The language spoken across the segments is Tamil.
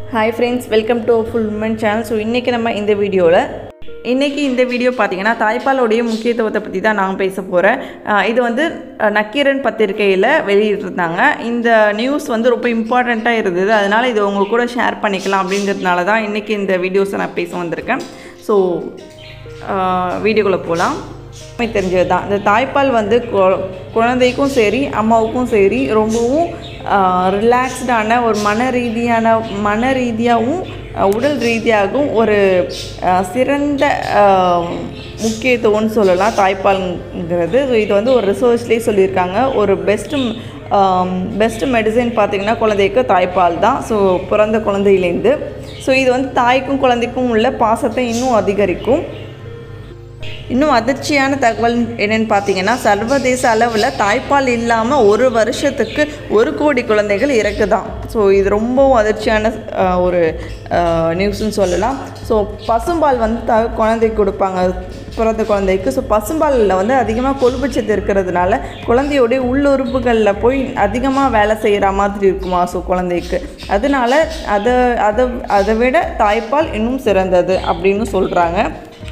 hi friends welcome to full woman channel so இன்றைக்கி நம்ம இந்த வீடியோவில் இன்றைக்கி இந்த வீடியோ பார்த்தீங்கன்னா தாய்ப்பாலுடைய முக்கியத்துவத்தை பற்றி தான் நான் பேச போகிறேன் இது வந்து அஹ், நக்கீரன் பத்திரிகையில் வெளியிட்டிருந்தாங்க இந்த நியூஸ் வந்து ரொம்ப இம்பார்ட்டண்ட்டாக இருந்தது அதனால் இது உங்க கூட ஷேர் பண்ணிக்கலாம் அப்படிங்கிறதுனால தான் இன்றைக்கி இந்த வீடியோஸை நான் பேச வந்திருக்கேன் ஸோ வீடியோக்குள்ளே போகலாம் உண்மை தெரிஞ்சது தான் இந்த தாய்ப்பால் வந்து கொ- குழந்தைக்கும் சரி அம்மாவுக்கும் சரி ரொம்பவும் ரிலாக்ஸ்டான ஒரு மன ரீதியான மன ரீதியாகவும் அஹ், உடல் ரீதியாகவும் ஒரு அஹ், சிறந்த அஹ், முக்கியத்துவம்னு சொல்லலாம் தாய்ப்பால்ங்கிறது ஸோ இது வந்து ஒரு ரிசர்ச்லேயே சொல்லியிருக்காங்க ஒரு பெஸ்ட்டு பெஸ்ட் மெடிசன் பார்த்திங்கன்னா குழந்தைக்கு தாய்ப்பால் தான் ஸோ பிறந்த குழந்தையிலேருந்து ஸோ இது வந்து தாய்க்கும் குழந்தைக்கும் உள்ள பாசத்தை இன்னும் அதிகரிக்கும் இன்னும் அதிர்ச்சியான தகவல் என்னன்னு பார்த்தீங்கன்னா சர்வதேச அளவில் தாய்ப்பால் இல்லாமல் ஒரு வருஷத்துக்கு ஒரு கோடி குழந்தைகள் இறக்குதான் ஸோ இது ரொம்பவும் அதிர்ச்சியான அஹ், ஒரு நியூஸ்னு சொல்லலாம் ஸோ பசும்பால் வந்து த குழந்தைக்கு கொடுப்பாங்க பிறந்த குழந்தைக்கு ஸோ பசும்பாலில் வந்து அதிகமாக கொழுப்புச்சத்து இருக்கிறதுனால குழந்தையோடைய உள்ளுறுப்புகளில் போய் அதிகமாக வேலை செய்கிற மாதிரி இருக்குமா ஸோ குழந்தைக்கு அதனால அதை அதை அதை விட தாய்ப்பால் இன்னும் சிறந்தது அப்படின்னு சொல்கிறாங்க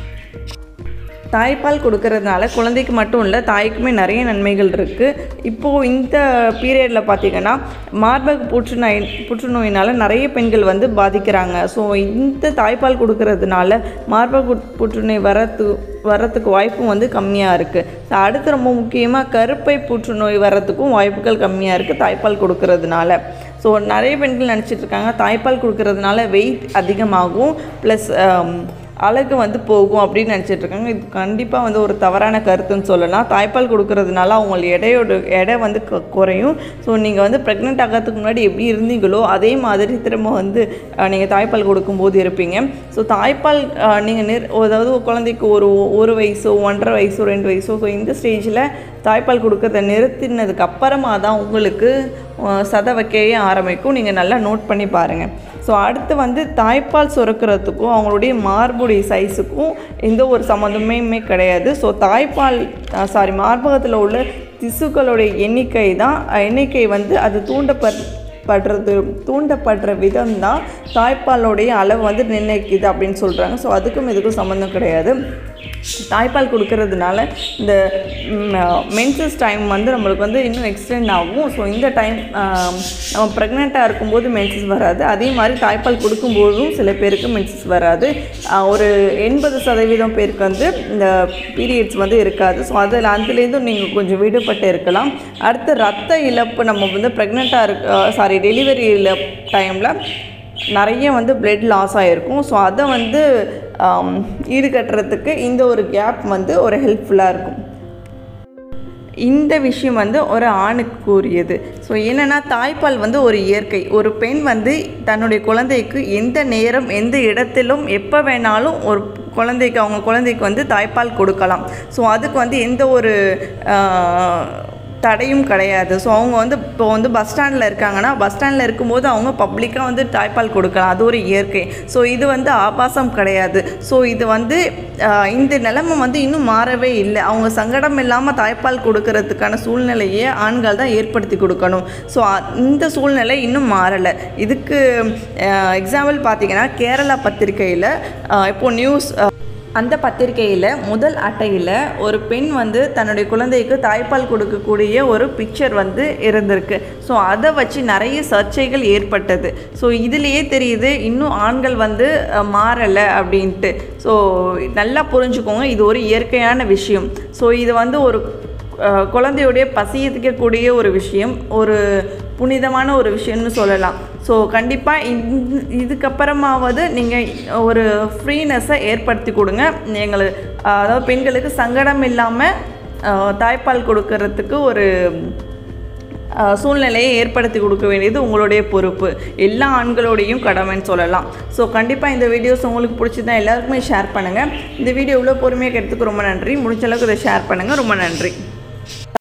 தாய்ப்பால் கொடுக்கறதுனால குழந்தைக்கு மட்டும் இல்லை தாய்க்குமே நிறைய நன்மைகள் இருக்குது இப்போது இந்த பீரியடில் பார்த்திங்கன்னா மார்பக புற்றுநோய் புற்றுநோயினால் நிறைய பெண்கள் வந்து பாதிக்கிறாங்க ஸோ இந்த தாய்ப்பால் கொடுக்கறதுனால மார்பக புற்று- புற்றுநோய் வரத்து வரத்துக்கு வாய்ப்பும் வந்து கம்மியாக இருக்குது அடுத்து ரொம்ப முக்கியமாக கருப்பை புற்றுநோய் வரத்துக்கும் வாய்ப்புகள் கம்மியாக இருக்குது தாய்ப்பால் கொடுக்கறதுனால ஸோ நிறைய பெண்கள் நினச்சிட்டு இருக்காங்க தாய்ப்பால் கொடுக்கறதுனால வெயிட் அதிகமாகும் ப்ளஸ் அழகு வந்து போகும் அப்படின்னு நினச்சிட்டு இருக்காங்க இது கண்டிப்பாக வந்து ஒரு தவறான கருத்துன்னு சொல்லலாம் தாய்ப்பால் கொடுக்கறதுனால அவங்க எடையோட எடை வந்து கு- குறையும் ஸோ நீங்கள் வந்து ப்ரெக்னென்ட் ஆகிறதுக்கு முன்னாடி எப்படி இருந்தீங்களோ அதே மாதிரி திரும்ப வந்து நீங்கள் தாய்ப்பால் கொடுக்கும்போது இருப்பீங்க ஸோ தாய்ப்பால் நீங்கள் நிர் அதாவது ஒரு குழந்தைக்கு ஒரு ஒரு வயசோ ஒன்றரை வயசோ ரெண்டு வயசோ ஸோ இந்த ஸ்டேஜில் தாய்ப்பால் கொடுக்கறத நிறுத்தினதுக்கு அப்புறமா தான் உங்களுக்கு அஹ், சத வைக்கவே ஆரம்பிக்கும் நீங்கள் நல்லா நோட் பண்ணி பாருங்கள் ஸோ அடுத்து வந்து தாய்ப்பால் சுரக்கிறதுக்கும் அவங்களுடைய மார்புடைய சைஸுக்கும் எந்த ஒரு சம்மந்தமுமே கிடையாது ஸோ தாய்ப்பால் சாரி மார்பகத்தில் உள்ள திசுக்களுடைய எண்ணிக்கை தான் அஹ், எண்ணிக்கை வந்து அது தூண்டப்பட் படுறது தூண்டப்படுற விதம் தான் தாய்ப்பாலுடைய அளவு வந்து நிர்ணயிக்குது அப்படின்னு சொல்கிறாங்க ஸோ அதுக்கும் இதுக்கும் சம்மந்தம் கிடையாது தாய்ப்பால் கொடுக்கறதுனால இந்த மென்சஸ் டைம் வந்து நம்மளுக்கு வந்து இன்னும் எக்ஸ்டெண்ட் ஆகும் ஸோ இந்த டைம் நம்ம ப்ரெக்னெண்ட்டாக இருக்கும்போது மென்சஸ் வராது அதே மாதிரி தாய்ப்பால் கொடுக்கும்போதும் சில பேருக்கு மென்சஸ் வராது ஆஹ் ஒரு எண்பது சதவீதம் பேருக்கு வந்து இந்த பீரியட்ஸ் வந்து இருக்காது ஸோ அதில் அதுலேருந்தும் நீங்கள் கொஞ்சம் விடுபட்டு இருக்கலாம் அடுத்து ரத்த இழப்பு நம்ம வந்து ப்ரெக்னெண்ட்டாக இருக்க சாரி டெலிவரி டைமில் நிறைய வந்து பிளட் லாஸ் ஆகிருக்கும் ஸோ அதை வந்து ஆம், ஈடுகட்டுறதுக்கு இந்த ஒரு கேப் வந்து ஒரு ஹெல்ப்ஃபுல்லாக இருக்கும் இந்த விஷயம் வந்து ஒரு ஆணுக்கு கூறியது ஸோ என்னென்னா தாய்ப்பால் வந்து ஒரு இயற்கை ஒரு பெண் வந்து தன்னுடைய குழந்தைக்கு எந்த நேரம் எந்த இடத்திலும் எப்போ வேணாலும் ஒரு குழந்தைக்கு அவங்க குழந்தைக்கு வந்து தாய்ப்பால் கொடுக்கலாம் ஸோ அதுக்கு வந்து எந்த ஒரு ஆஹ், தடையும் கிடையாது ஸோ அவங்க வந்து இப்போ வந்து பஸ் ஸ்டாண்டில் இருக்காங்கன்னா பஸ் ஸ்டாண்டில் இருக்கும்போது அவங்க பப்ளிக்காக வந்து தாய்ப்பால் கொடுக்கலாம் அது ஒரு இயற்கை ஸோ இது வந்து ஆபாசம் கிடையாது ஸோ இது வந்து ஆஹ், இந்த நிலைமை வந்து இன்னும் மாறவே இல்லை அவங்க சங்கடம் இல்லாமல் தாய்ப்பால் கொடுக்கறதுக்கான சூழ்நிலையை ஆண்கள் தான் ஏற்படுத்தி கொடுக்கணும் ஸோ இந்த சூழ்நிலை இன்னும் மாறலை இதுக்கு எக்ஸாம்பிள் பார்த்தீங்கன்னா கேரளா பத்திரிகையில் இப்போ நியூஸ் அந்த பத்திரிகையில் முதல் அட்டையில் ஒரு பெண் வந்து தன்னுடைய குழந்தைக்கு தாய்ப்பால் கொடுக்கக்கூடிய ஒரு பிக்சர் வந்து இருந்திருக்கு ஸோ அதை வச்சு நிறைய சர்ச்சைகள் ஏற்பட்டது ஸோ இதுலேயே தெரியுது இன்னும் ஆண்கள் வந்து அஹ், மாறலை அப்படின்ட்டு ஸோ நல்லா புரிஞ்சுக்கோங்க இது ஒரு இயற்கையான விஷயம் ஸோ இது வந்து ஒரு அஹ், குழந்தையுடைய பசியத்துக்கக்கூடிய ஒரு விஷயம் ஒரு புனிதமான ஒரு விஷயம்னு சொல்லலாம் ஸோ கண்டிப்பாக இந்த இதுக்கப்புறமாவது நீங்கள் ஒரு ஃப்ரீனஸை ஏற்படுத்தி கொடுங்க எங்களுக்கு அதாவது பெண்களுக்கு சங்கடம் இல்லாமல் தாய்ப்பால் கொடுக்கறதுக்கு ஒரு அஹ், சூழ்நிலையை ஏற்படுத்தி கொடுக்க வேண்டியது உங்களுடைய பொறுப்பு எல்லா ஆண்களோடையும் கடமைன்னு சொல்லலாம் ஸோ கண்டிப்பாக இந்த வீடியோஸ் உங்களுக்கு பிடிச்சிருந்தா எல்லாருக்குமே ஷேர் பண்ணுங்கள் இந்த வீடியோ இவ்வளோ பொறுமையாக கேட்டதுக்கு ரொம்ப நன்றி முடிஞ்ச அளவுக்கு இதை ஷேர் பண்ணுங்கள் ரொம்ப நன்றி